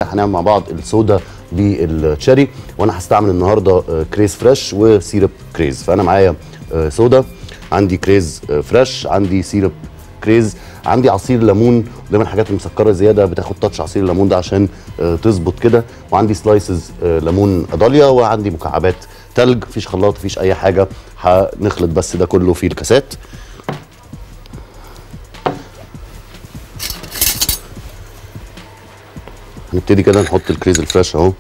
النهارده هنعمل مع بعض السودا بالتشيري وانا هستعمل النهارده آه، كريز فريش وسيرب كريز فانا معايا آه، سودا عندي كريز آه، فريش عندي سيرب كريز عندي عصير ليمون دايما الحاجات المسكره زياده بتاخد تاتش عصير الليمون ده عشان آه، تظبط كده وعندي سلايسز آه، ليمون اداليا وعندي مكعبات تلج مفيش خلاط مفيش اي حاجه هنخلط بس ده كله في الكاسات هنبتدي كده نحط الكريز الفريش اهو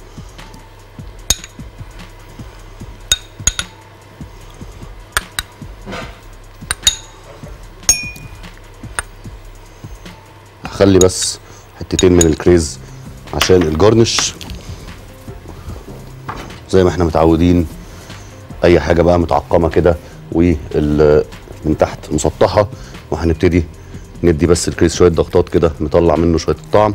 هخلي بس حتتين من الكريز عشان الجارنش زي ما احنا متعودين اي حاجه بقى متعقمه كده وال من تحت مسطحه وهنبتدي ندي بس الكريز شويه ضغطات كده نطلع منه شويه الطعم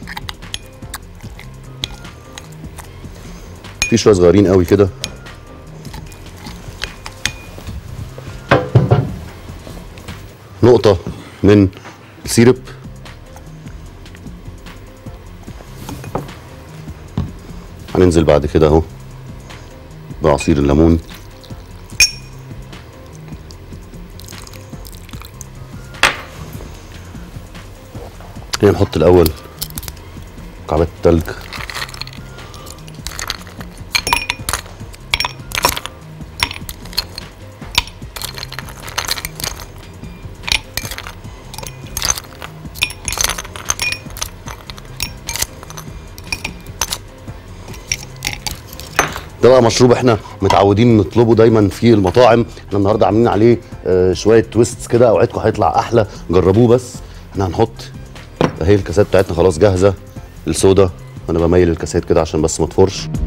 في شويه صغيرين قوي كده نقطه من السيرب هننزل بعد كده اهو بعصير الليمون خلينا نحط الاول مكعبات التلج ده بقى مشروب احنا متعودين نطلبه دايما في المطاعم احنا النهارده عاملين عليه آه، شويه تويستس كده اوعدكم هيطلع احلى جربوه بس احنا هنحط اهي الكاسات بتاعتنا خلاص جاهزه السودا وانا بميل الكاسات كده عشان بس ما تفرش